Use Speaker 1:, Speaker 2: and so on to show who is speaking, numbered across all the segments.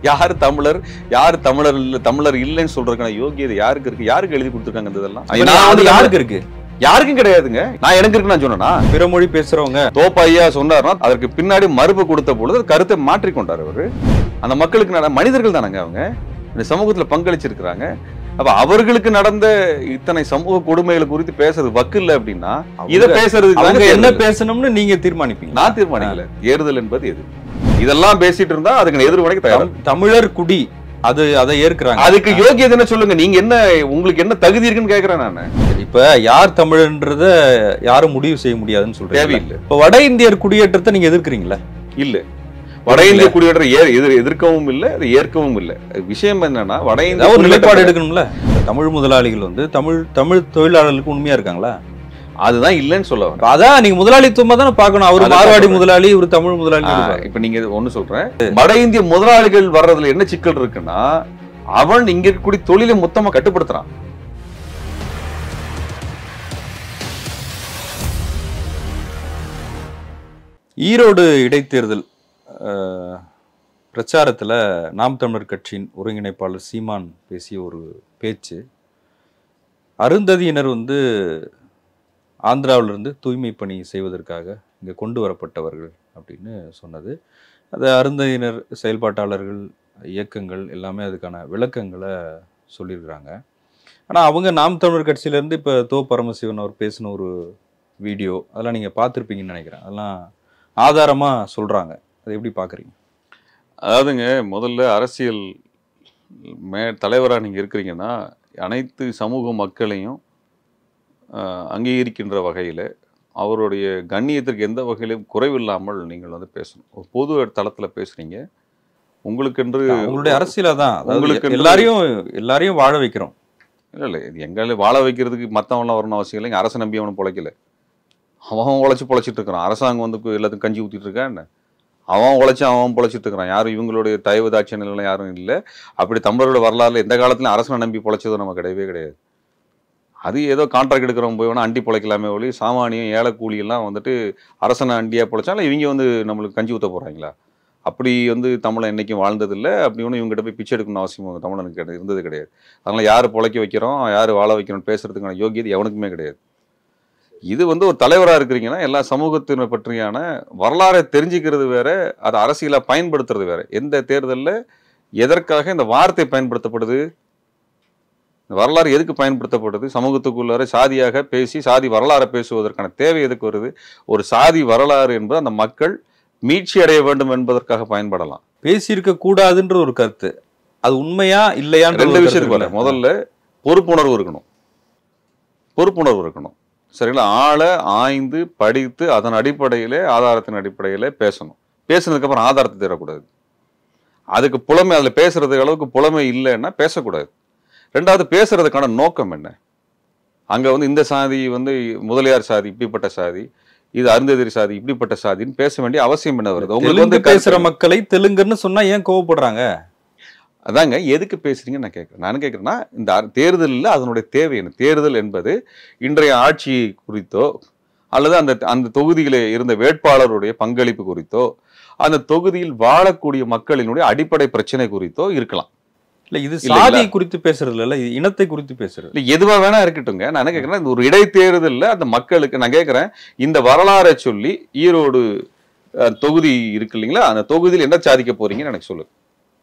Speaker 1: யார் தமிழர் யார் தமிழர் இல்ல தமிழர் இல்லைன்னு சொல்றதுக்கான யோகியதை யாருக்கு இருக்கு யாருக்கு எழுதி கொடுத்துருக்காங்க இந்த இதெல்லாம்
Speaker 2: இப்ப
Speaker 1: நான் வந்து
Speaker 2: யாருக்கு இருக்கு
Speaker 1: யாருக்கும் கிடையாதுங்க நான் எனக்கு இருக்கு நான் சொன்னேன்னா
Speaker 2: பிற மொழி பேசுறவங்க
Speaker 1: தோப்பா ஐயா சொன்னார்னா அதற்கு பின்னாடி மறுப்பு கொடுத்த பொழுது கருத்தை மாற்றிக்கொண்டார் அவரு அந்த மக்களுக்கு நட மனிதர்கள் தானங்க அவங்க இந்த சமூகத்துல பங்களிச்சிருக்கிறாங்க அப்ப அவர்களுக்கு நடந்த இத்தனை சமூக கொடுமைகளை குறித்து பேசுறது வக்கு இல்ல அப்படின்னா இத
Speaker 2: அவங்க-
Speaker 1: பேசுறதுக்கு
Speaker 2: அவங்க
Speaker 1: தாங்க
Speaker 2: என்ன
Speaker 1: தேர்தல்.
Speaker 2: பேசணும்னு நீங்க தீர்மானிப்பீங்க
Speaker 1: நான் தீர்மானிக்கல தேர்தல் என்பது எது இதெல்லாம் பேசிட்டு இருந்தா அதுக்கு எதிர்வனைக்கு தயாரா
Speaker 2: தம்- தமிழர் குடி அது அதை ஏற்கிறாங்க
Speaker 1: அதுக்கு யோகியதை என்ன சொல்லுங்க நீங்க என்ன உங்களுக்கு என்ன தகுதி இருக்குன்னு கேக்குறேன் நானு
Speaker 2: இப்ப யார் தமிழன்றத யாரும் முடிவு செய்ய முடியாதுன்னு சொல்றீங்க
Speaker 1: தேவையில்லை
Speaker 2: இப்ப வட இந்தியர் குடியேற்றத்தை நீங்க எதிர்க்கிறீங்களா
Speaker 1: இல்ல வட இந்திய குடியேற்ற ஏ- எதிர் எதிர்க்கவும் இல்லை அதை ஏற்கவும் இல்லை விஷயம் என்னன்னா வட இந்திய
Speaker 2: ஏதாவது ஒரு நிலைப்பாடு
Speaker 1: குடியேற்ற-
Speaker 2: எடுக்கணும்ல தமிழ் முதலாளிகள் வந்து தமிழ் தமிழ் தொழிலாளர்களுக்கு உண்மையா இருக்காங்களா
Speaker 1: அதுதான் இல்லைன்னு சொல்ல வரேன்
Speaker 2: அப்ப அதான் நீங்க முதலாளித்துவமா தானே பார்க்கணும் அவர்
Speaker 1: அதான்
Speaker 2: மார்வாடி
Speaker 1: சொல்றேன்.
Speaker 2: முதலாளி இவர் தமிழ் முதலாளி
Speaker 1: ஆ, இப்ப நீங்க ஒண்ணு சொல்றேன் வட இந்திய முதலாளிகள் வர்றதுல என்ன சிக்கல் இருக்குன்னா அவன் இங்க இருக்கக்கூடிய தொழிலை மொத்தமா கட்டுப்படுத்துறான்
Speaker 2: ஈரோடு இடைத்தேர்தல் அஹ், பிரச்சாரத்துல நாம் தமிழர் கட்சியின் ஒருங்கிணைப்பாளர் சீமான் பேசிய ஒரு பேச்சு அருந்ததியினர் வந்து ஆந்திராவிலிருந்து தூய்மை பணி செய்வதற்காக இங்கே கொண்டு வரப்பட்டவர்கள் அப்படின்னு சொன்னது அது அருந்ததியினர் செயல்பாட்டாளர்கள் இயக்கங்கள் எல்லாமே அதுக்கான விளக்கங்களை சொல்லியிருக்கிறாங்க ஆனால் அவங்க நாம் தமிழர் கட்சியிலேருந்து இப்போ தோ பரமசிவன் அவர் பேசின ஒரு வீடியோ அதெல்லாம் நீங்கள் பார்த்துருப்பீங்கன்னு நினைக்கிறேன் அதெல்லாம் ஆதாரமாக சொல்கிறாங்க அதை எப்படி பார்க்குறீங்க
Speaker 1: அதாவதுங்க முதல்ல அரசியல் மே தலைவரா நீங்க இருக்கிறீங்கன்னா அனைத்து சமூக மக்களையும் ஆஹ், அங்கீகரிக்கின்ற வகையில அவருடைய கண்ணியத்திற்கு எந்த வகையிலும் குறைவில்லாமல் நீங்கள் வந்து பேசணும் ஒரு பொது தளத்துல பேசுறீங்க உங்களுக்கென்று
Speaker 2: உங்களுடைய அரசியல தான் அதாவது
Speaker 1: உங்களுக்கு
Speaker 2: எல்லாரையும் எல்லாரையும் வாழ வைக்கிறோம்
Speaker 1: இல்லை இல்லை இது எங்களை வாழ வைக்கிறதுக்கு மற்றவன்லாம் வரணும் அவசியம் இல்லைங்க அரசை நம்பி அவனை பிழைக்கல அவன் உழைச்சி பொழைச்சிட்டு இருக்கிறான் அரசாங்கம் வந்து கு- எல்லாத்துக்கும் கஞ்சி ஊத்திட்டு இருக்கான் என்ன அவன் உழைச்சி அவன் பொழைச்சிட்டு இருக்கிறான் யாரும் இவங்களுடைய தயவு தாட்சியெல்லாம் யாரும் இல்லை அப்படி தமிழரோட வரலாறுல எந்த காலத்துலையும் அரசனை நம்பி பொழைச்சதும் நம்ம கிடையவே கிடையாது அது ஏதோ கான்ட்ராக்ட் எடுக்கிறவன் போய் வேணா அண்டி பொழைக்கலாமே ஒளி சாமானியம் ஏழை கூலி எல்லாம் வந்துட்டு அரசனை அண்டியா பொழைச்சாலும் இவங்க வந்து நம்மளுக்கு கஞ்சி ஊத்த போறாங்களா அப்படி வந்து தமிழன் என்னைக்கும் வாழ்ந்ததில்லை அப்படி ஒன்றும் இவங்ககிட்ட போய் பிச்சை எடுக்கணும் அவசியம் தமிழனுக்கு கிடையாது இருந்தது கிடையாது அதனால யார் பொழைக்க வைக்கிறோம் யார் வாழ வைக்கணும் பேசுறதுக்கான யோகியதை எவனுக்குமே கிடையாது இது வந்து ஒரு தலைவராக இருக்கிறீங்கன்னா எல்லா சமூகத்தினை பற்றியான வரலாறை தெரிஞ்சுக்கிறது வேற அதை அரசியலாக பயன்படுத்துறது வேற எந்த தேர்தலில் எதற்காக இந்த வார்த்தை பயன்படுத்தப்படுது இந்த வரலாறு எதுக்கு பயன்படுத்தப்படுது சமூகத்துக்குள்ளார சாதியாக பேசி சாதி வரலாறை பேசுவதற்கான தேவை எதுக்கு வருது ஒரு சாதி வரலாறு என்பது அந்த மக்கள் மீட்சி அடைய வேண்டும் என்பதற்காக பயன்படலாம்
Speaker 2: பேசியிருக்க கூடாதுன்ற ஒரு கருத்து அது உண்மையா இல்லையான்ற
Speaker 1: ரெண்டு
Speaker 2: ஒரு
Speaker 1: விஷயத்துக்கு
Speaker 2: கருத்து
Speaker 1: வரேன் முதல்ல பொறுப்புணர்வு இருக்கணும் பொறுப்புணர்வு இருக்கணும் சரிங்களா ஆளை ஆய்ந்து படித்து அதன் அடிப்படையிலே ஆதாரத்தின் அடிப்படையிலே பேசணும் பேசுனதுக்கு அப்புறம் ஆதாரத்தை தேடக்கூடாது அதுக்கு புலமை அதில் பேசுறது அளவுக்கு புலமை இல்லைன்னா பேசக்கூடாது ரெண்டாவது பேசுறதுக்கான நோக்கம் என்ன அங்க வந்து இந்த சாதி வந்து முதலியார் சாதி இப்படிப்பட்ட சாதி இது அருந்ததிரி சாதி இப்படிப்பட்ட சாதின்னு பேச வேண்டிய அவசியம் என்ன வருது உங்களுக்கு
Speaker 2: தெலுங்கு
Speaker 1: வந்து
Speaker 2: பேசுற மக்களை தெலுங்குன்னு சொன்னா ஏன் கோவப்படுறாங்க
Speaker 1: அதாங்க எதுக்கு பேசுறீங்கன்னு நான் கேட்குறேன் நான் கேட்குறேன்னா இந்த அர- தேர்தலில் அதனுடைய தேவை என்ன தேர்தல் என்பது இன்றைய ஆட்சி குறித்தோ அல்லது அந்த அந்த தொகுதியில் இருந்த வேட்பாளருடைய பங்களிப்பு குறித்தோ அந்த தொகுதியில் வாழக்கூடிய மக்களினுடைய அடிப்படை பிரச்சனை குறித்தோ இருக்கலாம்
Speaker 2: இல்ல இது
Speaker 1: இல்லைங்களா?
Speaker 2: சாதி குறித்து பேசுறது இல்ல இது இனத்தை குறித்து பேசுறது
Speaker 1: இல்லை எதுவா வேணா இருக்கட்டுங்க நான் என்ன கேட்குறேன்னா இந்த ஒரு இடைத்தேர்தலில் அந்த மக்களுக்கு நான் கேட்குறேன் இந்த வரலாறை சொல்லி ஈரோடு அஹ், தொகுதி இருக்கு இல்லைங்களா அந்த தொகுதியில் என்ன சாதிக்க போறீங்கன்னு எனக்கு சொல்லு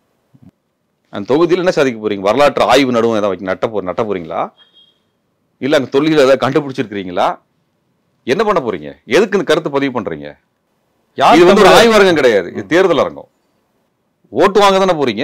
Speaker 1: அந்த தொகுதியில் என்ன சாதிக்க போறீங்க வரலாற்று ஆய்வு நடுவம் ஏதாவது வைக்க- நட்ட போ நட்ட போறீங்களா இல்ல அங்க தொழில் ஏதாவது கண்டுபிடிச்சிருக்கிறீங்களா என்ன பண்ண போறீங்க எதுக்கு இந்த கருத்து பதிவு பண்றீங்க
Speaker 2: யார்
Speaker 1: இது வந்து ஒரு
Speaker 2: தமிழர்?
Speaker 1: ஆய்வரங்கம் கிடையாது இது தேர்தல் அரங்கம் ஓட்டு வாங்க தானே போறீங்க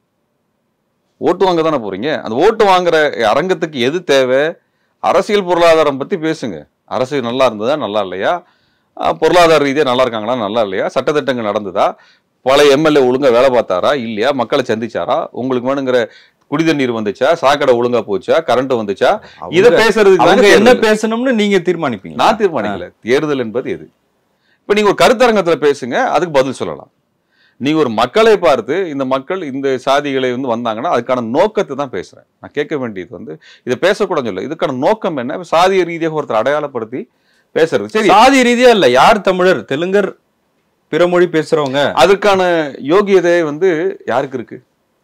Speaker 1: ஓட்டு வாங்க தானே போறீங்க அந்த ஓட்டு வாங்குற அரங்கத்துக்கு எது தேவை அரசியல் பொருளாதாரம் பத்தி பேசுங்க அரசு நல்லா இருந்ததா நல்லா இல்லையா அஹ் பொருளாதார ரீதியா நல்லா இருக்காங்களா நல்லா இல்லையா சட்டத்திட்டங்கள் நடந்ததா பழைய எம்எல்ஏ ஒழுங்கா வேலை பார்த்தாரா இல்லையா மக்களை சந்திச்சாரா உங்களுக்கு வேணுங்கிற குடி தண்ணீர் வந்துச்சா சாக்கடை ஒழுங்கா போச்சா கரண்ட் வந்துச்சா இத
Speaker 2: அவங்க-
Speaker 1: பேசுறதுக்கு
Speaker 2: அவங்க
Speaker 1: தாங்க
Speaker 2: என்ன
Speaker 1: தேர்தல்.
Speaker 2: பேசணும்னு நீங்க தீர்மானிப்பீங்க
Speaker 1: நான் தீர்மானிக்கல தேர்தல் என்பது எது இப்ப நீங்க ஒரு கருத்தரங்கத்துல பேசுங்க அதுக்கு பதில் சொல்லலாம் நீங்க ஒரு மக்களை பார்த்து இந்த மக்கள் இந்த சாதிகளை வந்து வந்தாங்கன்னா அதுக்கான நோக்கத்தை தான் பேசுறேன் நான் கேட்க வேண்டியது வந்து இதை பேசக்கூடாதுன்னு சொல்ல இதுக்கான நோக்கம் என்ன சாதிய ரீதியாக ஒருத்தர் அடையாளப்படுத்தி பேசுறது சரி
Speaker 2: சாதி ரீதியா இல்ல யார் தமிழர் தெலுங்கர் பிற மொழி பேசுறவங்க
Speaker 1: அதற்கான யோகியதை வந்து யாருக்கு இருக்கு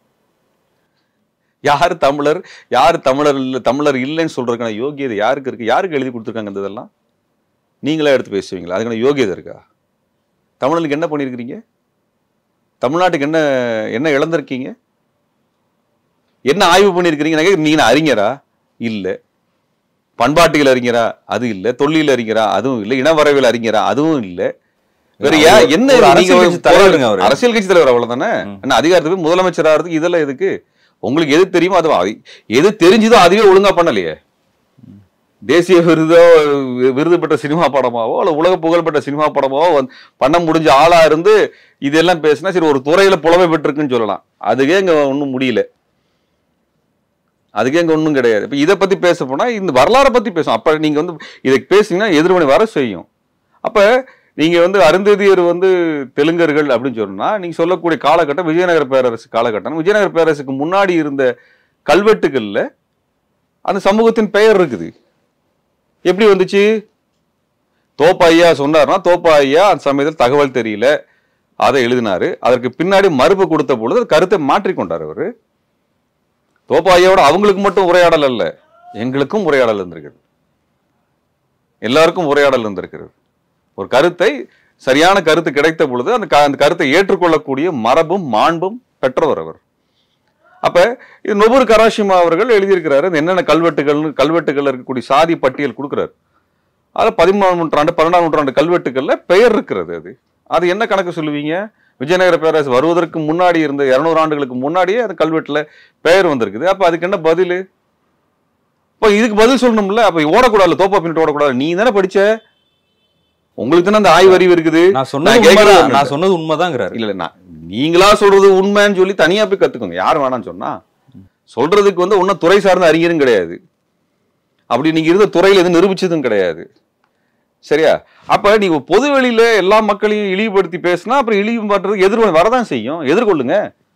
Speaker 1: யார் தமிழர் யார் தமிழர் இல்ல தமிழர் இல்லைன்னு சொல்றதுக்கான யோகியதை யாருக்கு இருக்கு யாருக்கு எழுதி கொடுத்துருக்காங்க இந்த இதெல்லாம் நீங்களே எடுத்து பேசுவீங்களா அதுக்கான யோகியதை இருக்கா தமிழனுக்கு என்ன பண்ணியிருக்கிறீங்க தமிழ்நாட்டுக்கு என்ன என்ன இழந்திருக்கீங்க என்ன ஆய்வு பண்ணியிருக்கிறீங்க நான் கேக்குறேன், நீங்க என்ன அறிஞரா இல்ல பண்பாட்டியல் அறிஞரா அது இல்ல தொல்லியல் அறிஞரா அதுவும் இல்ல இனவரவியல் அறிஞரா அதுவும் இல்ல வேற
Speaker 2: ஒரு-
Speaker 1: ஏன் என்ன
Speaker 2: ஒரு
Speaker 1: நீங்க
Speaker 2: அரசியல் கட்சி தலைவருங்க அவரு.
Speaker 1: அரசியல் கட்சி தலைவர் அவ்வளவுதானே
Speaker 2: ம்.
Speaker 1: என்ன அதிகாரத்துக்கு போய் முதலமைச்சர் ஆகிறதுக்கு இதெல்லாம் எதுக்கு உங்களுக்கு எது தெரியுமோ அது அது- எது தெரிஞ்சுதோ அதுவே ஒழுங்கா பண்ணலையே தேசிய விருதோ வி- விருது பெற்ற சினிமா படமாவோ இல்ல உலக புகழ்பெற்ற சினிமா படமாவோ வந்து பண்ண முடிஞ்ச ஆளா இருந்து இதெல்லாம் பேசினா சரி ஒரு துறையில புலமை பெற்றிருக்குன்னு சொல்லலாம் அதுக்கே இங்க ஒன்றும் முடியல அதுக்கே இங்க ஒன்றும் கிடையாது இப்ப இதை பத்தி பேச போனா இந்த வரலாறை பத்தி பேசும் அப்ப நீங்க வந்து இதை பேசுனீங்கன்னா எதிர்வினை வர செய்யும் அப்ப நீங்க வந்து அருந்ததியர் வந்து தெலுங்கர்கள் அப்படின்னு சொன்னா நீங்க சொல்லக்கூடிய காலகட்டம் விஜயநகர பேரரசு காலகட்டம் விஜயநகர பேரரசுக்கு முன்னாடி இருந்த கல்வெட்டுகள்ல அந்த சமூகத்தின் பெயர் இருக்குது எப்படி வந்துச்சு தோப்பா ஐயா சொன்னார்னா தோப்பா ஐயா அந்த சமயத்தில் தகவல் தெரியல அதை எழுதினாரு அதற்கு பின்னாடி மறுப்பு கொடுத்த பொழுது கருத்தை மாற்றிக்கொண்டார் அவரு தோப்பா ஐயாவோட அவங்களுக்கு மட்டும் உரையாடல் அல்ல எங்களுக்கும் உரையாடல் இருந்திருக்கிறது எல்லாருக்கும் உரையாடல் இருந்திருக்கிறது ஒரு கருத்தை சரியான கருத்து கிடைத்த பொழுது அந்த க- அந்த கருத்தை ஏற்றுக்கொள்ளக்கூடிய மரபும் மாண்பும் பெற்றவர் அவர் அப்ப இது நொபுரு கராஷிமா அவர்கள் எழுதியிருக்கிறாரு இந்த என்னென்ன கல்வெட்டுகள் கல்வெட்டுகள் இருக்கக்கூடிய சாதி பட்டியல் கொடுக்குறாரு அது பதிமூணாம் நூற்றாண்டு பன்னெண்டாம் நூற்றாண்டு கல்வெட்டுகள்ல பெயர் இருக்கிறது அது அது என்ன கணக்கு சொல்லுவீங்க விஜயநகர பேரரசு வருவதற்கு முன்னாடி இருந்த இருநூறு ஆண்டுகளுக்கு முன்னாடியே அந்த கல்வெட்டுல பெயர் வந்திருக்குது அப்ப அதுக்கு என்ன பதில் இப்போ இதுக்கு பதில் சொல்லணும்ல அப்ப ஓடக்கூடாது தோப்பா பின்னிட்டு ஓடக்கூடாது நீ தானே படிச்ச உங்களுக்கு தானே அந்த ஆய்வு அறிவு இருக்குது
Speaker 2: நான்
Speaker 1: நான்
Speaker 2: சொன்னது
Speaker 1: கேட்கறது
Speaker 2: உண்மைதான்
Speaker 1: ஒண்ணு
Speaker 2: நான் சொன்னது உண்மைதாங்கிறாரு
Speaker 1: இல்ல நான் நீங்களா சொல்றது உண்மைன்னு சொல்லி தனியா போய் கத்துக்கோங்க யார் வேணாம்னு சொன்னா சொல்றதுக்கு வந்து ஒன்னும் துறை சார்ந்த அறிஞரும் கிடையாது அப்படி நீங்க இருந்த துறையில எதுவும் நிரூபிச்சதும் கிடையாது சரியா அப்ப நீங்க பொது வெளியில எல்லா மக்களையும் இழிவுபடுத்தி பேசினா அப்புறம் இழிவுபடுறதுக்கு எதிர்வனை வரதான் செய்யும் எதிர்கொள்ளுங்க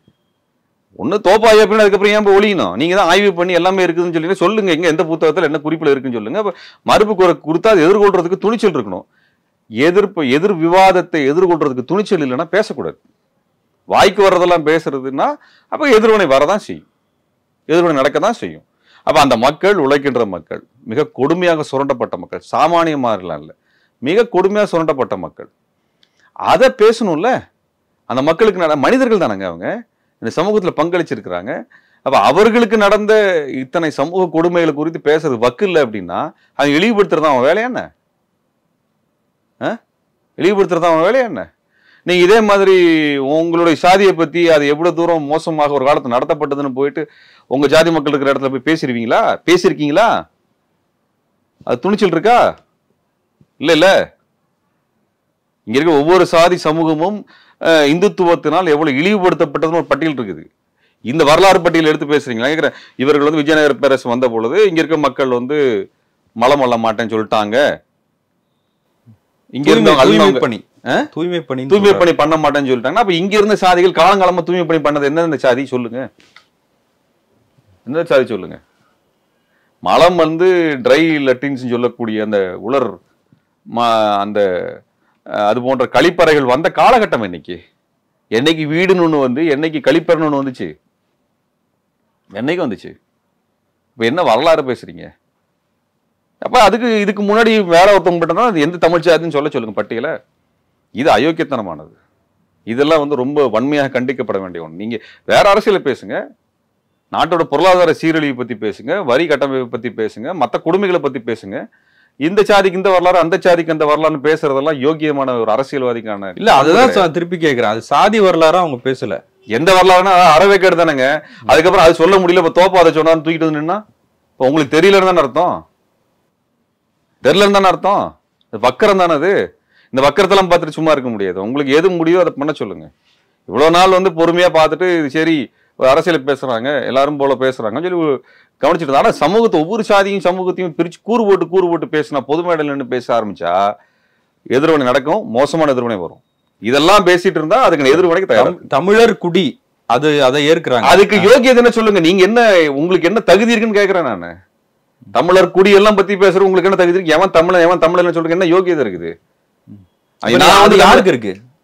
Speaker 1: ஒண்ணு தோப்பாய் அப்படின்னு அதுக்கப்புறம் ஏன் போய் ஒழியணும் நீங்க தான் ஆய்வு பண்ணி எல்லாமே இருக்குதுன்னு சொல்லி சொல்லுங்க எங்க எந்த புத்தகத்துல என்ன குறிப்புல இருக்குன்னு சொல்லுங்க அப்ப மறுப்பு குறை கொடுத்தா அதை எதிர்கொள்றதுக்கு துணிச்சல் இருக்கணும் எதிர்ப்பு எதிர் விவாதத்தை எதிர்கொள்றதுக்கு துணிச்சல் இல்லைன்னா பேசக்கூடாது வாய்க்கு வர்றதெல்லாம் பேசுறதுன்னா அப்ப எதிர்வினை வரதான் செய்யும் எதிர்வினை நடக்க தான் செய்யும் அப்ப அந்த மக்கள் உழைக்கின்ற மக்கள் மிக கொடுமையாக சுரண்டப்பட்ட மக்கள் சாமானியமாரெல்லாம் இல்லை மிக கொடுமையாக சுரண்டப்பட்ட மக்கள் அதை பேசணும்ல அந்த மக்களுக்கு நட மனிதர்கள் தானங்க அவங்க இந்த சமூகத்துல பங்களிச்சிருக்கிறாங்க அப்ப அவர்களுக்கு நடந்த இத்தனை சமூக கொடுமைகளை குறித்து பேசுறது வக்கு இல்லை அப்படின்னா அவங்க இழிவுபடுத்துறது அவன் வேலையா என்ன ஆ? இழிவுபடுத்துறது அவன் வேலையா என்ன நீங்க இதே மாதிரி உங்களுடைய சாதியை பத்தி அது எவ்வளவு தூரம் மோசமாக ஒரு காலத்துல நடத்தப்பட்டதுன்னு போயிட்டு உங்க ஜாதி மக்கள் இருக்கிற இடத்துல போய் பேசிருவீங்களா பேசியிருக்கீங்களா அது துணிச்சல் இருக்கா இல்ல இல்ல இங்க இருக்க ஒவ்வொரு சாதி சமூகமும் அஹ், இந்துத்துவத்தினால் எவ்வளவு இழிவுபடுத்தப்பட்டதுன்னு ஒரு பட்டியல் இருக்குது இந்த வரலாறு பட்டியல் எடுத்து பேசுறீங்களா நான் கேக்குறேன் இவர்கள் வந்து விஜயநகர பேரரசு வந்த பொழுது இங்க இருக்க மக்கள் வந்து மலம் அல்ல மாட்டேன்னு சொல்லிட்டாங்க இங்க
Speaker 2: தூய்மை
Speaker 1: இருந்தவங்க
Speaker 2: தூய்மை
Speaker 1: அழுந்தவங்க-
Speaker 2: பணி
Speaker 1: ஆ?
Speaker 2: தூய்மை பணி
Speaker 1: தூய்மை பணி பண்ண மாட்டேன்னு சொல்லிட்டாங்கன்னா அப்ப இங்க இருந்த சாதிகள் காலங்காலமா தூய்மை பணி பண்ணது எந்தெந்த சாதி சொல்லுங்க எந்த சாதி சொல்லுங்க மலம் வந்து ட்ரை லட்டின்ஸ் சொல்லக்கூடிய அந்த உலர் ம- அந்த அஹ், அது போன்ற கழிப்பறைகள் வந்த காலகட்டம் என்னைக்கு என்னைக்கு வீடுன்னு ஒண்ணு வந்து என்னைக்கு கழிப்பறைன்னு ஒண்ணு வந்துச்சு என்னைக்கு வந்துச்சு இப்ப என்ன வரலாறு பேசுறீங்க அப்ப அதுக்கு இதுக்கு முன்னாடி வேற ஒருத்தவங்க மட்டும்தான் அது எந்த தமிழ் சாதின்னு சொல்ல சொல்லுங்க பட்டியல இது அயோக்கியத்தனமானது இதெல்லாம் வந்து ரொம்ப வன்மையாக கண்டிக்கப்பட வேண்டிய ஒன்று நீங்க வேற அரசியலை பேசுங்க நாட்டோட பொருளாதார சீரழிவை பத்தி பேசுங்க வரி கட்டமைப்பை பத்தி பேசுங்க மற்ற கொடுமைகளை பத்தி பேசுங்க இந்த சாதிக்கு இந்த வரலாறு அந்த சாதிக்கு அந்த வரலாறுன்னு பேசுறதெல்லாம் யோக்கியமான ஒரு அரசியல்வாதிக்கான
Speaker 2: இல்ல அதுதான் சா- திருப்பி கேக்குறேன் அது சாதி வரலாறா அவங்க பேசல
Speaker 1: எந்த வரலாறுனா அறவேக்கேடு தானேங்க அதுக்கப்புறம் அது சொல்ல முடியல இப்ப தோப்பா அதை சொன்னான்னு தூக்கிட்டு வந்து நின்னா இப்போ உங்களுக்கு தெரியலன்னு தானே அர்த்தம் தெரியலன்னு தானே அர்த்தம் இது வக்கரம் தானே அது இந்த வக்கரத்தெல்லாம் பார்த்துட்டு சும்மா இருக்க முடியாது உங்களுக்கு எது முடியுதோ அதை பண்ண சொல்லுங்க இவ்வளவு நாள் வந்து பொறுமையா பார்த்துட்டு இது சரி ஒரு அரசியல் பேசுறாங்க எல்லாரும் போல பேசுறாங்க சொல்லி கவனிச்சுட்டு இருந்தா. ஆனா சமூகத்தை ஒவ்வொரு சாதியும் சமூகத்தையும் பிரிச்சு கூறு போட்டு கூறு போட்டு பேசினா பொது மேடையில் நின்று பேச ஆரம்பிச்சா எதிர்வினை நடக்கும் மோசமான எதிர்வினை வரும் இதெல்லாம் பேசிட்டு இருந்தா அதுக்கு எதிர்வினைக்கு தயாரா
Speaker 2: தம்- தமிழர் குடி அது அதை ஏற்கிறாங்க
Speaker 1: அதுக்கு யோகியதை என்ன சொல்லுங்க நீங்க என்ன உங்களுக்கு என்ன தகுதி இருக்குன்னு கேக்குறேன் நானு தமிழர் குடி எல்லாம் பத்தி பேசுற உங்களுக்கு என்ன தகுதி இருக்கு எவன் தமிழன் எவன் தமிழன் சொல்றதுக்கு என்ன யோகியதை இருக்குது
Speaker 2: இப்ப
Speaker 1: நான்
Speaker 2: அது
Speaker 1: வந்து
Speaker 2: யாருக்கு இருக்கு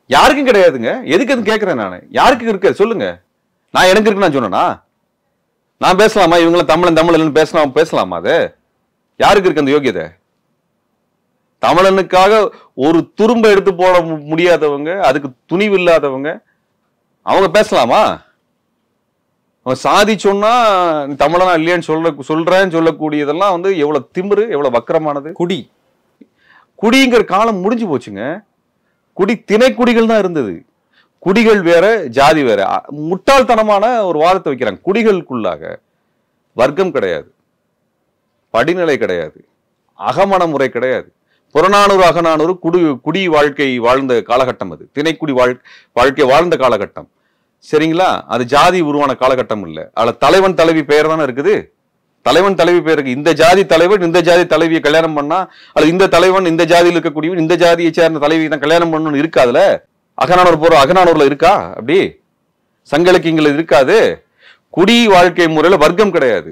Speaker 1: யாருக்கும் கிடையாதுங்க எதுக்கு அது கேட்கிறேன் நான் யாருக்கு இருக்கு சொல்லுங்க நான் எனக்கு இருக்கு நான் சொன்னேனா நான் பேசலாமா இவங்களாம் தமிழன் தமிழன் பேசலாம் பேசலாமா அது யாருக்கு இருக்கு அந்த யோகியதை தமிழனுக்காக ஒரு துரும்ப எடுத்து போட மு- முடியாதவங்க அதுக்கு துணிவு இல்லாதவங்க அவங்க பேசலாமா அவன் சாதி சொன்னா நீ தமிழனா இல்லையான்னு சொல்ற சொல்றேன்னு சொல்லக்கூடியதெல்லாம் வந்து எவ்வளவு திமிரு எவ்வளவு வக்கரமானது
Speaker 2: குடி
Speaker 1: குடிங்கிற காலம் முடிஞ்சு போச்சுங்க குடி திணைக்குடிகள் தான் இருந்தது குடிகள் வேற ஜாதி வேற அ- முட்டாள்தனமான ஒரு வாதத்தை வைக்கிறாங்க குடிகளுக்குள்ளாக வர்க்கம் கிடையாது படிநிலை கிடையாது அகமண முறை கிடையாது புறநானூறு அகநானூறு குடி குடி வாழ்க்கை வாழ்ந்த காலகட்டம் அது திணைக்குடி வாழ் வாழ்க்கை வாழ்ந்த காலகட்டம் சரிங்களா அது ஜாதி உருவான காலகட்டம் இல்ல அதுல தலைவன் தலைவி பெயர் தானே இருக்குது தலைவன் தலைவி பேருக்கு இந்த ஜாதி தலைவன் இந்த ஜாதி தலைவியை கல்யாணம் பண்ணா அது இந்த தலைவன் இந்த ஜாதியில் இருக்கக்கூடியவன் இந்த ஜாதியை சேர்ந்த தலைவி தான் கல்யாணம் பண்ணணும்னு இருக்கா அதுல அகநானூர் போற அகநானூர்ல இருக்கா அப்படி சங்க இலக்கியங்கள் இருக்காது குடி வாழ்க்கை முறையில வர்க்கம் கிடையாது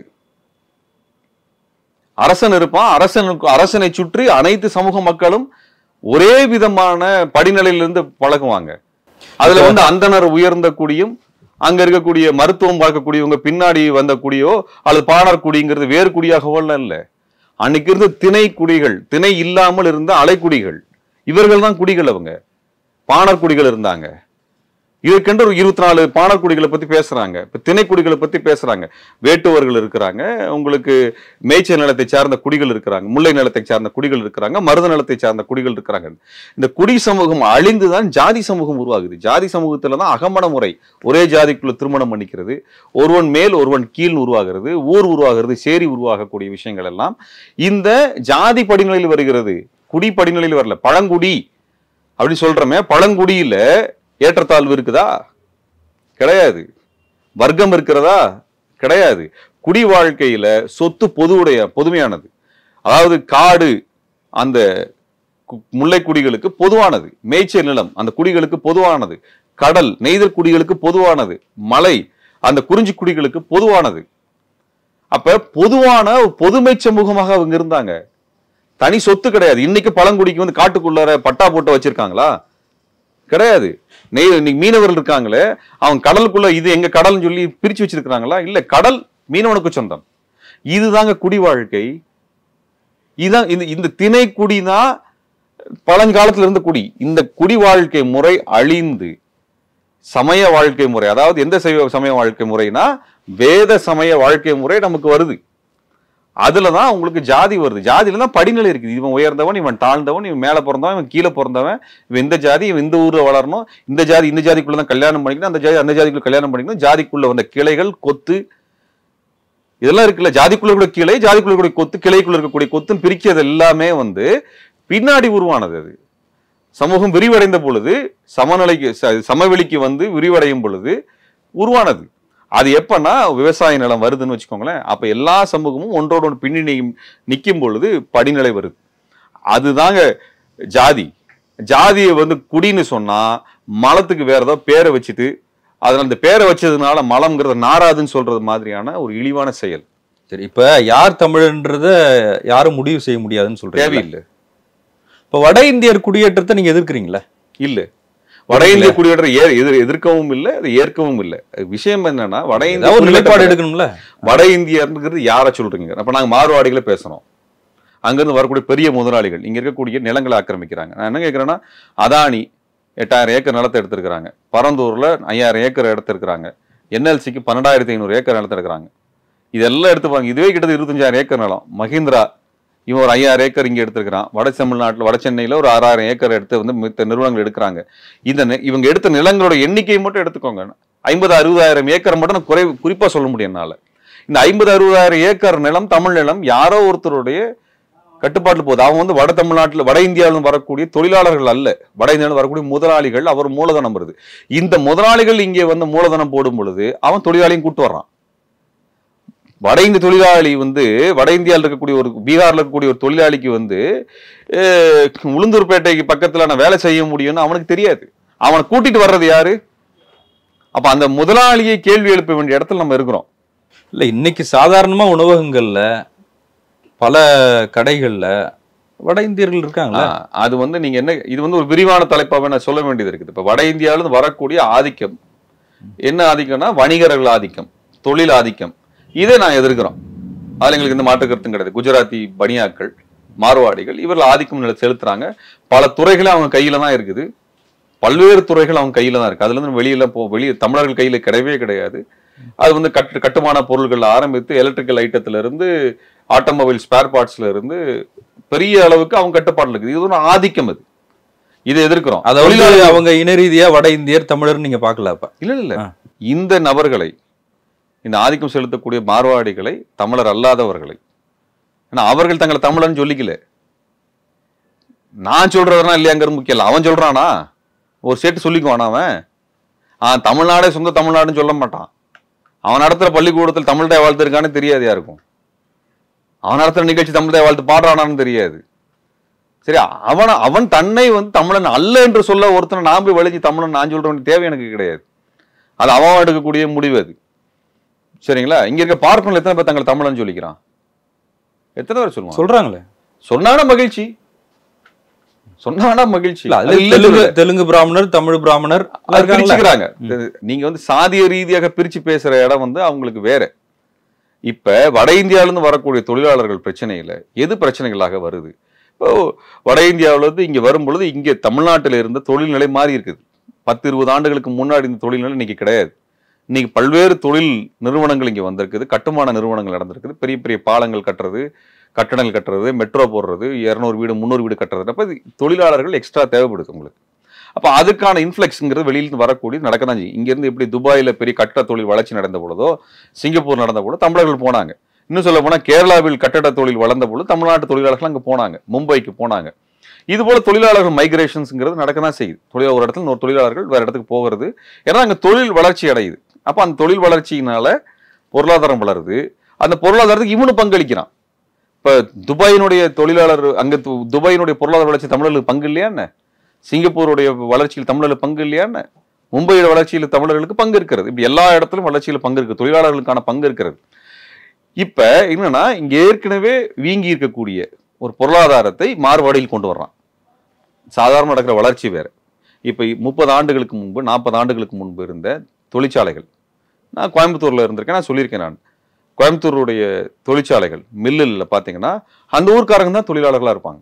Speaker 1: அரசன் இருப்பான் அரசனுக்கு அரசனை சுற்றி அனைத்து சமூக மக்களும் ஒரே விதமான படிநிலையிலிருந்து பழகுவாங்க அதுல வந்து அந்தனர் உயர்ந்த குடியும் அங்க இருக்கக்கூடிய மருத்துவம் பார்க்கக்கூடியவங்க பின்னாடி வந்த குடியோ அல்லது பாணர் குடிங்கிறது வேறு குடியாகவோ எல்லாம் இல்ல அன்னைக்கு இருந்த திணை குடிகள் திணை இல்லாமல் இருந்த அலைக்குடிகள் இவர்கள் தான் குடிகள் அவங்க பாணர் குடிகள் இருந்தாங்க இதற்கென்று ஒரு இருபத்தி நாலு பாணர் குடிகளை பத்தி பேசுறாங்க இப்ப திணை குடிகளை பத்தி பேசுறாங்க வேட்டுவர்கள் இருக்கிறாங்க உங்களுக்கு மேய்ச்சல் நிலத்தை சார்ந்த குடிகள் இருக்கிறாங்க முல்லை நிலத்தை சார்ந்த குடிகள் இருக்கிறாங்க மருத நிலத்தை சார்ந்த குடிகள் இருக்கிறாங்க இந்த குடி சமூகம் அழிந்துதான் ஜாதி சமூகம் உருவாகுது ஜாதி சமூகத்துல தான் அகமண முறை ஒரே ஜாதிக்குள்ள திருமணம் பண்ணிக்கிறது ஒருவன் மேல் ஒருவன் கீழ் உருவாகிறது ஊர் உருவாகிறது சேரி உருவாகக்கூடிய விஷயங்கள் எல்லாம் இந்த ஜாதி படிநிலையில் வருகிறது குடி படிநிலையில் வரல பழங்குடி அப்படி சொல்றோமே பழங்குடியில ஏற்றத்தாழ்வு இருக்குதா கிடையாது வர்க்கம் இருக்கிறதா கிடையாது குடி வாழ்க்கையில சொத்து பொதுவுடைய பொதுமையானது அதாவது காடு அந்த கு- முல்லை குடிகளுக்கு பொதுவானது மேய்ச்சல் நிலம் அந்த குடிகளுக்கு பொதுவானது கடல் நெய்தல் குடிகளுக்கு பொதுவானது மலை அந்த குறிஞ்சி குடிகளுக்கு பொதுவானது அப்ப பொதுவான ஒரு பொதுமை சமூகமாக அவங்க இருந்தாங்க தனி சொத்து கிடையாது இன்னைக்கு பழங்குடிக்கு வந்து காட்டுக்குள்ளார பட்டா போட்டு வச்சிருக்காங்களா கிடையாது நெய் இன்னைக்கு மீனவர்கள் இருக்காங்களே அவங்க கடலுக்குள்ள இது எங்க கடல்னு சொல்லி பிரிச்சு வச்சிருக்காங்களா இல்ல கடல் மீனவனுக்கு சொந்தம் இதுதாங்க குடி வாழ்க்கை இதுதான் இந்த இந்த திணை குடிதான் பழங்காலத்துல இருந்த குடி இந்த குடி வாழ்க்கை முறை அழிந்து சமய வாழ்க்கை முறை அதாவது எந்த சைவ சமய வாழ்க்கை முறைனா வேத சமய வாழ்க்கை முறை நமக்கு வருது அதுல தான் உங்களுக்கு ஜாதி வருது ஜாதியில தான் படிநிலை இருக்குது இவன் உயர்ந்தவன் இவன் தாழ்ந்தவன் இவன் மேல பிறந்தவன் இவன் கீழே பிறந்தவன் இவன் இந்த ஜாதி இவன் இந்த ஊர்ல வளரணும் இந்த ஜாதி இந்த ஜாதிக்குள்ள தான் கல்யாணம் பண்ணிக்கணும் அந்த ஜாதி அந்த ஜாதிக்குள்ள கல்யாணம் பண்ணிக்கணும் ஜாதிக்குள்ள வந்த கிளைகள் கொத்து இதெல்லாம் இருக்குல்ல ஜாதிக்குள்ள கூட கிளை ஜாதிக்குள்ள கூட கொத்து கிளைக்குள்ள இருக்கக்கூடிய கொத்துன்னு பிரிக்கிறது எல்லாமே வந்து பின்னாடி உருவானது அது சமூகம் விரிவடைந்த பொழுது சமநிலைக்கு ச- சமவெளிக்கு வந்து விரிவடையும் பொழுது உருவானது அது எப்பன்னா விவசாய நிலம் வருதுன்னு வச்சுக்கோங்களேன் அப்ப எல்லா சமூகமும் ஒன்றோட ஒன்று பின்னணி நிற்கும் பொழுது படிநிலை வருது அதுதாங்க ஜாதி ஜாதியை வந்து குடின்னு சொன்னா மலத்துக்கு வேற ஏதோ பேரை வச்சுட்டு அதில் அந்த பேரை வச்சதுனால மலம்ங்கிறத நாராதுன்னு சொல்றது மாதிரியான ஒரு இழிவான செயல்
Speaker 2: சரி இப்ப யார் தமிழன்றத யாரும் முடிவு செய்ய முடியாதுன்னு சொல்றீங்க
Speaker 1: தேவையில்லை
Speaker 2: இப்ப வட இந்தியர் குடியேற்றத்தை நீங்க எதிர்க்கிறீங்களா
Speaker 1: இல்ல வட இந்திய குடியேற்ற ஏ- எதிர் எதிர்க்கவும் இல்லை அதை ஏற்கவும் இல்லை விஷயம் என்னன்னா வட இந்திய
Speaker 2: ஏதாவது ஒரு நிலைப்பாடு
Speaker 1: குடியேற்ற-
Speaker 2: எடுக்கணும்ல
Speaker 1: வட இந்தியர்ங்கிறது யாரை சொல்றீங்க அப்ப நாங்க மாறுவாடிகளை பேசுறோம் அங்கிருந்து வரக்கூடிய பெரிய முதலாளிகள் இங்க இருக்கக்கூடிய நிலங்களை ஆக்கிரமிக்கிறாங்க நான் என்ன கேட்கிறேன்னா அதானி எட்டாயிரம் ஏக்கர் நிலத்தை எடுத்திருக்கிறாங்க பரந்தூர்ல ஐயாயிரம் ஏக்கர் எடுத்திருக்கிறாங்க என்எல்சிக்கு பன்னெண்டாயிரத்தி ஐநூறு ஏக்கர் நிலத்தை எடுக்கிறாங்க இதெல்லாம் எடுத்து பாருங்க இதுவே கிட்டத்தட்ட இருபத்தஞ்சாயிரம் ஏக்கர் நிலம் மஹிந்திரா இவன் ஒரு ஐயாயிரம் ஏக்கர் இங்க எடுத்திருக்கிறான் வட தமிழ்நாட்டில் வட சென்னையில ஒரு ஆறாயிரம் ஏக்கர் எடுத்து வந்து மித்த நிறுவனங்கள் எடுக்கிறாங்க இந்த நி- இவங்க எடுத்த நிலங்களோட எண்ணிக்கையை மட்டும் எடுத்துக்கோங்க ஐம்பது அறுபதாயிரம் ஏக்கர் மட்டும் நான் குறை குறிப்பா சொல்ல முடியும் என்னால இந்த ஐம்பது அறுபதாயிரம் ஏக்கர் நிலம் தமிழ் நிலம் யாரோ ஒருத்தருடைய கட்டுப்பாட்டுல போகுது அவங்க வந்து வட தமிழ்நாட்டுல வட இந்தியாவிலும் வரக்கூடிய தொழிலாளர்கள் அல்ல வட இந்தியாவில் வரக்கூடிய முதலாளிகள் அவர் மூலதனம் வருது இந்த முதலாளிகள் இங்கே வந்து மூலதனம் போடும் பொழுது அவன் தொழிலாளியும் கூட்டு வர்றான் வட இந்திய தொழிலாளி வந்து வட இந்தியாவில் இருக்கக்கூடிய ஒரு பீகார்ல இருக்கக்கூடிய ஒரு தொழிலாளிக்கு வந்து அஹ், உளுந்தூர்பேட்டைக்கு பக்கத்துல நான் வேலை செய்ய முடியும்னு அவனுக்கு தெரியாது அவனை கூட்டிட்டு வர்றது யாரு அப்ப அந்த முதலாளியை கேள்வி எழுப்ப வேண்டிய இடத்துல நம்ம இருக்கிறோம்
Speaker 2: இல்ல இன்னைக்கு சாதாரணமா உணவகங்கள்ல பல கடைகள்ல வட இந்தியர்கள் இருக்காங்களா
Speaker 1: ஆ, அது வந்து நீங்க என்ன இது வந்து ஒரு விரிவான தலைப்பாவே நான் சொல்ல வேண்டியது இருக்குது இப்ப வட இந்தியாவில இருந்து வரக்கூடிய ஆதிக்கம் என்ன ஆதிக்கம்னா வணிகர்கள் ஆதிக்கம் தொழில் ஆதிக்கம் இதை நான் எதிர்க்கிறோம் அதுல எங்களுக்கு இந்த மாற்று கருத்தும் கிடையாது குஜராத்தி பனியாக்கள் மார்வாடிகள் இவர்கள் ஆதிக்கம் நில- செலுத்துறாங்க பல துறைகளும் அவங்க கையில தான் இருக்குது பல்வேறு துறைகள் அவங்க கையில தான் இருக்கு அதுல இருந்து வெளியில போ வெளியே தமிழர்கள் கையில கிடையவே கிடையாது அது வந்து கட்டு கட்டுமான பொருள்கள் ஆரம்பித்து எலக்ட்ரிக்கல் ஐட்டத்துல இருந்து ஆட்டோமொபைல் ஸ்பேர் பார்ட்ஸ்ல இருந்து பெரிய அளவுக்கு அவங்க கட்டுப்பாடுல இருக்குது இது ஒரு ஆதிக்கம் அது இதை எதிர்க்கிறோம்
Speaker 2: அதாவது
Speaker 1: தொழிலாளர்கள்
Speaker 2: அவங்க இன ரீதியா வட இந்தியர் தமிழர் நீங்க பார்க்கல அப்ப
Speaker 1: இல்ல இல்ல
Speaker 2: ஆ.
Speaker 1: இந்த நபர்களை இந்த ஆதிக்கம் செலுத்தக்கூடிய மார்வாடிகளை தமிழர் அல்லாதவர்களை ஏன்னா அவர்கள் தங்களை தமிழர்னு சொல்லிக்கல நான் சொல்றதுனா இல்லையாங்கிறது முக்கியம் இல்ல அவன் சொல்றானா ஒரு சேட்டு சொல்லிக்குவானா அவன் ஆ தமிழ்நாடே சொந்த தமிழ்நாடுன்னு சொல்ல மாட்டான் அவன் நடத்துற பள்ளிக்கூடத்தில் தமிழ்டைய வாழ்த்து இருக்கான்னு தெரியாது யாருக்கும் அவன் நடத்துற நிகழ்ச்சி தமிழ்டைய வாழ்த்து பாடுறானான்னு தெரியாது சரி அவன் அவன் தன்னை வந்து தமிழன் அல்ல என்று சொல்ல ஒருத்தனை நான் போய் வலிச்சு தமிழன் நான் சொல்ற வேண்டிய தேவை எனக்கு கிடையாது அது அவன் எடுக்கக்கூடிய முடிவு அது சரிங்களா இங்க இருக்க பார்ப்பனில் எத்தனை பேர் தங்களை தமிழன் சொல்லிக்கிறான் எத்தனை பேர் சொல்லுவான்
Speaker 2: சொல்றாங்களே
Speaker 1: சொன்னானா மகிழ்ச்சி சொன்னானா மகிழ்ச்சி
Speaker 2: இல்ல
Speaker 1: அது
Speaker 2: அது
Speaker 1: இல்லைன்னு
Speaker 2: தெலுங்கு
Speaker 1: சொல்லல.
Speaker 2: தெலுங்கு பிராமணர் தமிழ் பிராமணர்
Speaker 1: அது
Speaker 2: இருக்காங்களா?
Speaker 1: பிரிச்சுக்கிறாங்க நீங்க வந்து சாதிய ரீதியாக பிரிச்சு பேசுற இடம் வந்து அவங்களுக்கு வேற இப்ப வட இந்தியாவில இருந்து வரக்கூடிய தொழிலாளர்கள் பிரச்சனையில எது பிரச்சனைகளாக வருது இப்போ வட இந்தியாவுல இருந்து இங்க வரும் பொழுது இங்க தமிழ்நாட்டில் இருந்த தொழில்நிலை மாறி இருக்குது பத்து இருபது ஆண்டுகளுக்கு முன்னாடி இந்த தொழில்நிலை இன்னைக்கு கிடையாது இன்னைக்கு பல்வேறு தொழில் நிறுவனங்கள் இங்க வந்திருக்குது கட்டுமான நிறுவனங்கள் நடந்திருக்குது பெரிய பெரிய பாலங்கள் கட்டுறது கட்டடங்கள் கட்டுறது மெட்ரோ போடுறது இரநூறு வீடு முந்நூறு வீடு கட்டுறது அப்ப இது தொழிலாளர்கள் எக்ஸ்ட்ரா தேவைப்படுது உங்களுக்கு அப்ப அதுக்கான இன்ஃப்ளெக்ஸ்ங்கிறது வெளியிலிருந்து வரக்கூடிய நடக்க தான் செய்யும் இங்கிருந்து எப்படி துபாயில பெரிய கட்டட தொழில் வளர்ச்சி நடந்த பொழுதோ சிங்கப்பூர் நடந்த பொழுது தமிழர்கள் போனாங்க இன்னும் சொல்ல போனா கேரளாவில் கட்டட தொழில் வளர்ந்த பொழுது தமிழ்நாட்டு தொழிலாளர்கள் அங்க போனாங்க மும்பைக்கு போனாங்க இது போல தொழிலாளர்கள் மைக்ரேஷன்ஸ்ங்கிறது நடக்க தான் செய்யுது தொழில் ஒரு இடத்துல ஒரு தொழிலாளர்கள் வேற இடத்துக்கு போகிறது ஏன்னா அங்க தொழில் வளர்ச்சி அடையுது அப்ப அந்த தொழில் வளர்ச்சியினால பொருளாதாரம் வளருது அந்த பொருளாதாரத்துக்கு இவனு பங்களிக்கிறான் இப்ப துபாயினுடைய தொழிலாளர் அங்க து- துபாயினுடைய பொருளாதார வளர்ச்சி தமிழர்களுக்கு பங்கு இல்லையா என்ன சிங்கப்பூருடைய வளர்ச்சியில் தமிழர்களுக்கு பங்கு இல்லையா என்ன மும்பையோட வளர்ச்சியில் தமிழர்களுக்கு பங்கு இருக்கிறது இப்படி எல்லா இடத்திலும் வளர்ச்சியில் பங்கு இருக்கு தொழிலாளர்களுக்கான பங்கு இருக்கிறது இப்ப என்னன்னா இங்க ஏற்கனவே வீங்கி இருக்கக்கூடிய ஒரு பொருளாதாரத்தை மாறுபாடில் கொண்டு வர்றான் சாதாரண நடக்கிற வளர்ச்சி வேற இப்ப முப்பது ஆண்டுகளுக்கு முன்பு நாற்பது ஆண்டுகளுக்கு முன்பு இருந்த தொழிற்சாலைகள் நான் கோயம்புத்தூர்ல இருந்திருக்கேன் நான் சொல்லியிருக்கேன் நான் கோயம்புத்தூருடைய தொழிற்சாலைகள் மில்லில் பார்த்தீங்கன்னா அந்த ஊர்க்காரங்க தான் தொழிலாளர்களா இருப்பாங்க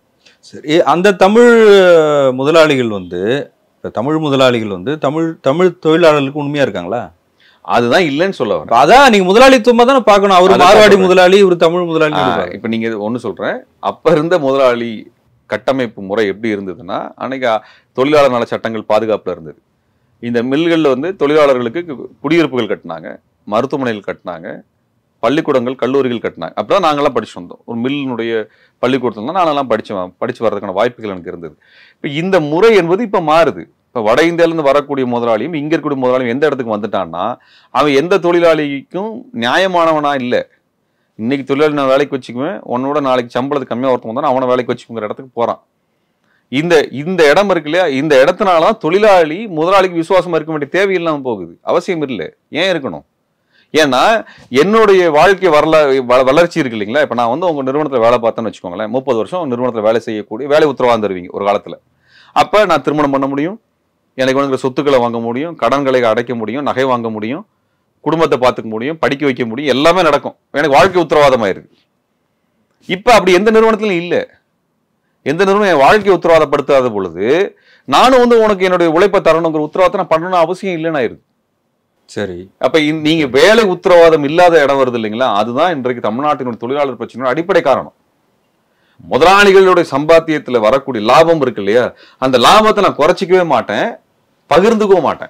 Speaker 2: சரி அந்த தமிழ் அஹ், முதலாளிகள் வந்து இப்ப தமிழ் முதலாளிகள் வந்து தமிழ் தமிழ் தொழிலாளர்களுக்கு உண்மையா இருக்காங்களா
Speaker 1: அதுதான் இல்லைன்னு சொல்ல வரேன்
Speaker 2: அப்ப அதான் நீங்க முதலாளித்துவமா தானே பார்க்கணும் அவர்
Speaker 1: அதான்
Speaker 2: மார்வாடி
Speaker 1: சொல்றேன்.
Speaker 2: முதலாளி இவர் தமிழ் முதலாளி
Speaker 1: ஆஹ் இப்ப நீங்க இது ஒண்ணு சொல்றேன் அப்ப இருந்த முதலாளி கட்டமைப்பு முறை எப்படி இருந்ததுன்னா அன்னைக்கு அ- தொழிலாளர் நல சட்டங்கள் பாதுகாப்புல இருந்தது இந்த மில்கள்ல வந்து தொழிலாளர்களுக்கு கு- குடியிருப்புகள் கட்டினாங்க மருத்துவமனைகள் கட்டினாங்க பள்ளிக்கூடங்கள் கல்லூரிகள் கட்டினாங்க அப்பதான் நாங்கெல்லாம் படிச்சு வந்தோம் ஒரு மில்லினுடைய பள்ளிக்கூடத்துல தான் நானெல்லாம் படிச்சேன் படிச்சு வர்றதுக்கான வாய்ப்புகள் எனக்கு இருந்தது இப்ப இந்த முறை என்பது இப்ப மாறுது இப்ப வட இந்தியால இருந்து வரக்கூடிய முதலாளியும் இங்க இருக்கக்கூடிய முதலாளியும் எந்த இடத்துக்கு வந்துட்டான்னா அவன் எந்த தொழிலாளிக்கும் நியாயமானவனா இல்ல இன்னைக்கு தொழிலாளி நான் வேலைக்கு வச்சுக்குவேன் உன்னோட நாளைக்கு சம்பளத்துக்கு கம்மியாக ஒருத்தன் வந்தா அவனை வேலைக்கு வச்சுக்குங்கிற இடத்துக்கு போறான் இந்த இந்த இடம் இருக்கு இல்லையா இந்த இடத்துனால தான் தொழிலாளி முதலாளிக்கு விசுவாசமா இருக்க வேண்டிய தேவையில்லாம போகுது அவசியம் இல்லை ஏன் இருக்கணும் ஏன்னா என்னுடைய வாழ்க்கை வரல வ- வளர்ச்சி இருக்கு இல்லைங்களா இப்போ நான் வந்து உங்க நிறுவனத்தில் வேலை பார்த்தேன்னு வச்சுக்கோங்களேன் முப்பது வருஷம் நிறுவனத்தில் வேலை செய்யக்கூடிய வேலை உத்தரவாதம் தருவீங்க ஒரு காலத்துல அப்ப நான் திருமணம் பண்ண முடியும் எனக்கு வந்து சொத்துக்களை வாங்க முடியும் கடன்களை அடைக்க முடியும் நகை வாங்க முடியும் குடும்பத்தை பார்த்துக்க முடியும் படிக்க வைக்க முடியும் எல்லாமே நடக்கும் எனக்கு வாழ்க்கை உத்தரவாதமாயிருக்கு இப்ப அப்படி எந்த நிறுவனத்திலும் இல்ல எந்த நிறுவனம் என் வாழ்க்கையை உத்தரவாதப்படுத்தாத பொழுது நானும் வந்து உனக்கு என்னுடைய உழைப்பை தரணுங்கிற உத்தரவாதத்தை நான் பண்ணணும் அவசியம் இல்லைன்னு ஆயிருக்கு
Speaker 2: சரி
Speaker 1: அப்ப இந்த- நீங்க வேலை உத்தரவாதம் இல்லாத இடம் வருது இல்லைங்களா அதுதான் இன்றைக்கு தமிழ்நாட்டினுடைய தொழிலாளர் பிரச்சனையோட அடிப்படை காரணம் முதலாளிகளுடைய சம்பாத்தியத்துல வரக்கூடிய லாபம் இருக்கு இல்லையா அந்த லாபத்தை நான் குறைச்சிக்கவே மாட்டேன் பகிர்ந்துக்கவும் மாட்டேன்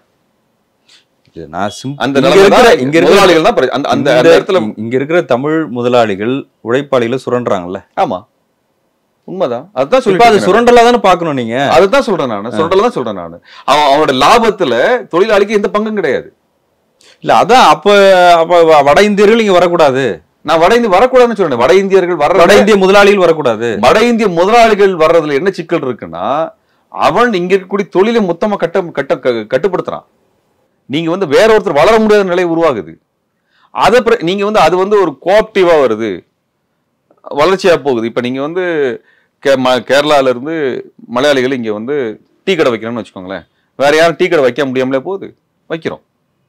Speaker 2: இது நான் சிம்-
Speaker 1: அந்த
Speaker 2: இங்க
Speaker 1: நிலைமை
Speaker 2: இருக்கிற
Speaker 1: தான்
Speaker 2: இங்க இருக்கிற
Speaker 1: முதலாளிகள் தான் பிர- அந்த அந்த அந்த
Speaker 2: இந்த-
Speaker 1: இடத்துல
Speaker 2: இங்க இருக்கிற தமிழ் முதலாளிகள் உழைப்பாளிகளை சுரண்டுறாங்கல்ல
Speaker 1: ஆமா உண்மைதான் அதுதான்
Speaker 2: இப்ப அது
Speaker 1: சொல்லி
Speaker 2: சுரண்டலா தானே பார்க்கணும் நீங்க
Speaker 1: அதுதான் சொல்றேன் நான் சொல்றல தான் சொல்றேன் நான் அவன் அவனோட லாபத்துல தொழிலாளிக்கு எந்த பங்கும் கிடையாது
Speaker 2: இல்ல அதான் அப்ப அப்ப வ- வட இந்தியர்கள் இங்க வரக்கூடாது
Speaker 1: நான் வட இந்திய வரக்கூடாதுன்னு சொல்றேன் வட இந்தியர்கள்
Speaker 2: வட
Speaker 1: வர்ற
Speaker 2: இந்திய முதலாளிகள் வரக்கூடாது
Speaker 1: வட இந்திய முதலாளிகள் வர்றதுல என்ன சிக்கல் இருக்குன்னா அவன் இங்க இருக்கக்கூடிய தொழிலை மொத்தமா கட்ட கட்ட க- கட்டுப்படுத்துறான் நீங்க வந்து வேற ஒருத்தர் வளர முடியாத நிலை உருவாகுது அதை பிற- நீங்க வந்து அது வந்து ஒரு கோஆப்டிவா வருது வளர்ச்சியா போகுது இப்ப நீங்க வந்து கே ம கேரளால இருந்து மலையாளிகள் இங்கே வந்து டீ கடை வைக்கணும்னு வச்சுக்கோங்களேன் வேற யாரும் டீ கடை வைக்க முடியாமலே போகுது வைக்கிறோம்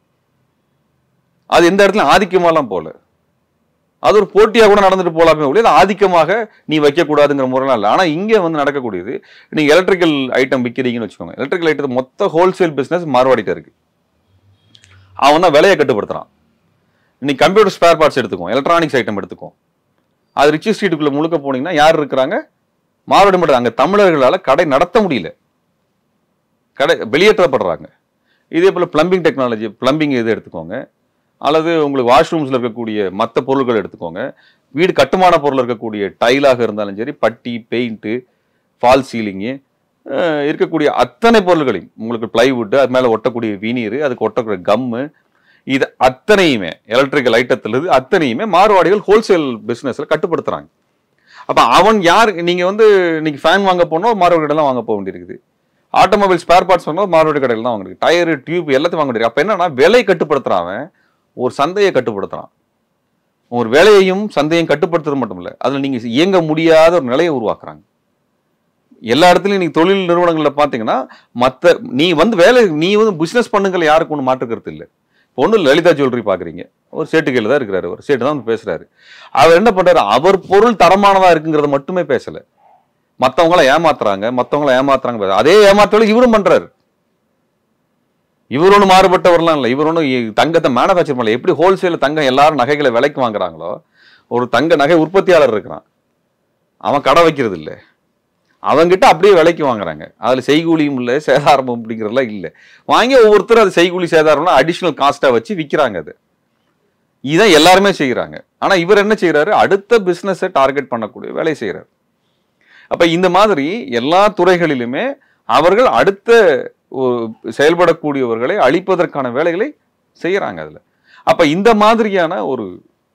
Speaker 1: அது எந்த இடத்துல ஆதிக்கமாலாம் போல அது ஒரு போட்டியாக கூட நடந்துட்டு போலாமே ஒழிய அது ஆதிக்கமாக நீ வைக்கக்கூடாதுங்கிற முறைலாம் இல்லை ஆனால் இங்கே வந்து நடக்கக்கூடியது நீங்கள் எலக்ட்ரிக்கல் ஐட்டம் விற்கிறீங்கன்னு வச்சுக்கோங்க எலக்ட்ரிக்கல் ஐட்டத்தை மொத்த ஹோல்சேல் பிஸ்னஸ் மார்வாடிட்ட இருக்கு அவன் தான் விலையை கட்டுப்படுத்துறான் இன்னைக்கு கம்ப்யூட்டர் ஸ்பேர் பார்ட்ஸ் எடுத்துக்கோ எலக்ட்ரானிக்ஸ் ஐட்டம் எடுத்துக்கோ அது ரிச்சி ஸ்ட்ரீட்டுக்குள்ள முழுக்க போனீங்கன்னா யார் இருக்கிறாங்க மாறுபட மாட்டாங்க அங்கே தமிழர்களால் கடை நடத்த முடியல கடை வெளியேற்றப்படுறாங்க இதே போல் பிளம்பிங் டெக்னாலஜி பிளம்பிங் இது எடுத்துக்கோங்க அல்லது உங்களுக்கு வாஷ்ரூம்ஸில் இருக்கக்கூடிய மற்ற பொருட்கள் எடுத்துக்கோங்க வீடு கட்டுமான பொருள் இருக்கக்கூடிய டைலாக இருந்தாலும் சரி பட்டி பெயிண்ட்டு ஃபால் சீலிங்கு இருக்கக்கூடிய அத்தனை பொருள்களையும் உங்களுக்கு பிளைவுட்டு அது மேலே ஒட்டக்கூடிய வீநீர் அதுக்கு ஒட்டக்கூடிய கம்மு இது அத்தனையுமே எலக்ட்ரிக்கல் ஐட்டத்திலிருந்து அத்தனையுமே மார்வாடிகள் ஹோல்சேல் பிஸ்னஸில் கட்டுப்படுத்துறாங்க அப்போ அவன் யார் நீங்கள் வந்து இன்னைக்கு ஃபேன் வாங்க போனோம் மார்வாடி கடையில் வாங்க போக வேண்டியிருக்குது ஆட்டோமொபைல் ஸ்பேர் பார்ட்ஸ் வாங்க மார்வாடி கடையில் தான் வாங்குறது டயர் டியூப் எல்லாத்தையும் வாங்க வேண்டியிருக்கு அப்போ என்னன்னா விலை கட்டுப்படுத்துறான் அவன் ஒரு சந்தையை கட்டுப்படுத்துறான் ஒரு வேலையையும் சந்தையும் கட்டுப்படுத்துறது மட்டும் இல்லை அதில் நீங்கள் இயங்க முடியாத ஒரு நிலையை உருவாக்குறாங்க எல்லா இடத்துலையும் நீங்க தொழில் நிறுவனங்களில் பார்த்தீங்கன்னா மற்ற நீ வந்து வேலை நீ வந்து பிஸ்னஸ் பண்ணுங்கள் யாருக்கு ஒன்று மாற்றுக்கிறது இல்லை இப்போ ஒன்றும் லலிதா ஜுவல்லரி பார்க்குறீங்க ஒரு சேட்டு கையில் தான் இருக்கிறாரு ஒரு சேட்டு தான் வந்து பேசுறாரு அவர் என்ன பண்றாரு அவர் பொருள் தரமானதா இருக்குங்கிறத மட்டுமே பேசல மற்றவங்கள ஏமாத்துறாங்க மற்றவங்கள ஏமாத்துறாங்க பேச- அதே ஏமாத்தல இவரும் பண்றாரு இவர் ஒன்றும் மாறுபட்டவர்லாம் இல்லை இவர் ஒன்றும் தங்கத்தை மேனுஃபேக்சர் பண்ணல எப்படி ஹோல்சேல தங்கம் எல்லாரும் நகைகளை விலைக்கு வாங்குறாங்களோ ஒரு தங்க நகை உற்பத்தியாளர் இருக்கிறான் அவன் கடை வைக்கிறது இல்லை அவங்கிட்ட அப்படியே விலைக்கு வாங்குறாங்க அதுல செய்கூலியும் இல்லை சேதாரமும் அப்படிங்கிறதுலாம் இல்லை வாங்கி ஒவ்வொருத்தரும் அது செய்கூலி சேதாரம்லாம் அடிஷ்னல் காஸ்ட்டா வச்சு விற்கிறாங்க அது இதான் எல்லாருமே செய்கிறாங்க ஆனா இவர் என்ன செய்றாரு அடுத்த பிசினஸை டார்கெட் பண்ணக்கூடிய வேலையை செய்கிறார் அப்ப இந்த மாதிரி எல்லா துறைகளிலுமே அவர்கள் அடுத்த ஒரு செயல்படக்கூடியவர்களை அழிப்பதற்கான வேலைகளை செய்யறாங்க அதுல அப்ப இந்த மாதிரியான ஒரு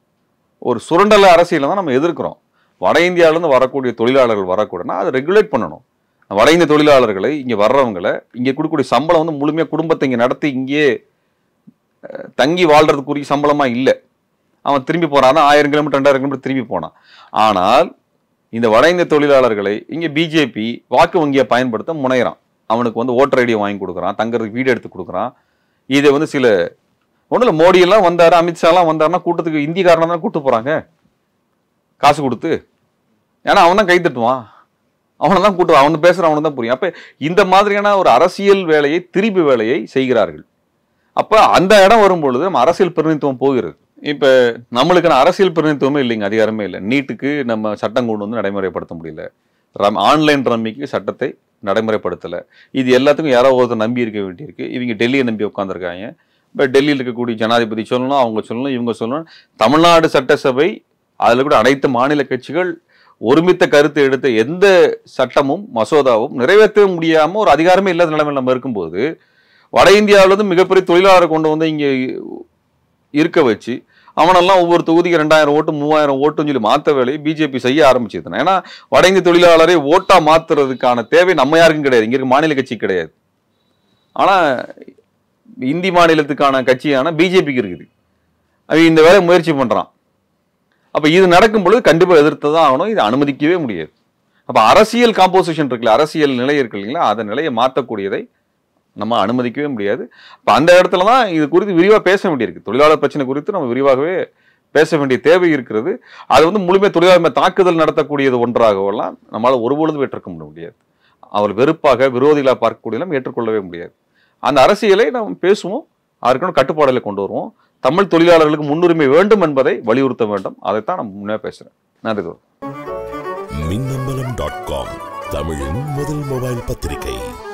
Speaker 1: ஒரு சுரண்டல அரசியலை தான் நம்ம எதிர்க்கிறோம் வட இந்தியாவிலேருந்து வரக்கூடிய தொழிலாளர்கள் வரக்கூடனா அதை ரெகுலேட் பண்ணணும் வட இந்திய தொழிலாளர்களை இங்கே வர்றவங்களை இங்கே கொடுக்கக்கூடிய சம்பளம் வந்து முழுமையாக குடும்பத்தை இங்கே நடத்தி இங்கேயே அஹ், தங்கி வாழ்றதுக்குரிய சம்பளமா இல்லை அவன் திரும்பி போறான் அதான் ஆயிரம் கிலோமீட்டர் ரெண்டாயிரம் கிலோமீட்டர் திரும்பி போனான் ஆனால் இந்த வட இந்திய தொழிலாளர்களை இங்கே பிஜேபி வாக்கு வங்கியை பயன்படுத்த முனைகிறான் அவனுக்கு வந்து ஓட்டர் ஐடியை வாங்கி கொடுக்குறான் தங்கறதுக்கு வீடு எடுத்து கொடுக்குறான் இதை வந்து சில ஒன்றும் இல்லை மோடியெல்லாம் வந்தாரு அமித்ஷாலாம் வந்தாருன்னா கூட்டத்துக்கு இந்திக்காரனை தான் கூட்டு போறாங்க காசு கொடுத்து ஏன்னா அவன் தான் கை தட்டுவான் அவனை தான் கூட்டு அவனு பேசுற அவனுக்கு தான் புரியும் அப்ப இந்த மாதிரியான ஒரு அரசியல் வேலையை திரிபு வேலையை செய்கிறார்கள் அப்ப அந்த இடம் வரும் பொழுது நம்ம அரசியல் பிரதிநிதித்துவம் போகிறது இப்ப நம்மளுக்கான அரசியல் பிரதிநிதித்துவமே இல்லைங்க அதிகாரமே இல்லை நீட்டுக்கு நம்ம சட்டம் கொண்டு வந்து நடைமுறைப்படுத்த முடியல ரம் ஆன்லைன் ரம்மிக்கு சட்டத்தை நடைமுறைப்படுத்தல இது எல்லாத்துக்கும் யாரோ ஒருத்தர் நம்பி இருக்க வேண்டியிருக்கு இவங்க டெல்லியை நம்பி உட்காந்துருக்காங்க இப்போ டெல்லியில் இருக்கக்கூடிய ஜனாதிபதி சொல்லணும் அவங்க சொல்லணும் இவங்க சொல்லணும் தமிழ்நாடு சட்டசபை அதில் கூட அனைத்து மாநில கட்சிகள் ஒருமித்த கருத்து எடுத்த எந்த சட்டமும் மசோதாவும் நிறைவேற்ற முடியாம ஒரு அதிகாரமே இல்லாத நிலைமையில் நம்ம இருக்கும்போது வட இந்தியாவுல இருந்து மிகப்பெரிய தொழிலாளரை கொண்டு வந்து இங்க இருக்க வச்சு அவனெல்லாம் ஒவ்வொரு தொகுதிக்கு ரெண்டாயிரம் ஓட்டு மூவாயிரம் ஓட்டுன்னு சொல்லி மாத்த வேலையை பிஜேபி செய்ய ஆரம்பிச்சது ஏன்னா வட இந்திய தொழிலாளரை ஓட்டா மாத்துறதுக்கான தேவை நம்ம யாருக்கும் கிடையாது இங்க இருக்க மாநில கட்சி கிடையாது ஆனா இந்தி மாநிலத்துக்கான கட்சியான பிஜேபிக்கு இருக்குது அவன் இந்த வேலையை முயற்சி பண்றான் அப்ப இது நடக்கும் பொழுது கண்டிப்பா எதிர்த்து தான் ஆகணும் இது அனுமதிக்கவே முடியாது அப்ப அரசியல் காம்போசிஷன் இருக்குல்ல அரசியல் நிலை இருக்கு இல்லைங்களா அந்த நிலையை மாற்றக்கூடியதை நம்ம அனுமதிக்கவே முடியாது அப்ப அந்த இடத்துல தான் இது குறித்து விரிவாக பேச வேண்டியிருக்கு தொழிலாளர் பிரச்சனை குறித்து நம்ம விரிவாகவே பேச வேண்டிய தேவை இருக்கிறது அது வந்து முழுமையாக தொழிலாளர் மேல் தாக்குதல் நடத்தக்கூடியது ஒன்றாகவெல்லாம் நம்மளால் ஒருபொழுதும் ஏற்றுக்க முடியாது அவர் வெறுப்பாக விரோதிகளாக பார்க்கக்கூடியதெல்லாம் ஏற்றுக்கொள்ளவே முடியாது அந்த அரசியலை நாம் பேசுவோம் அதற்கான கட்டுப்பாடுகளை கொண்டு வருவோம் தமிழ் தொழிலாளர்களுக்கு முன்னுரிமை வேண்டும் என்பதை வலியுறுத்த வேண்டும் அதைத்தான் நான் முன்னே பேசுறேன் நன்றி தோழர்.
Speaker 3: மின்னம்பலம் டாட் காம் தமிழின் முதல் மொபைல் பத்திரிகை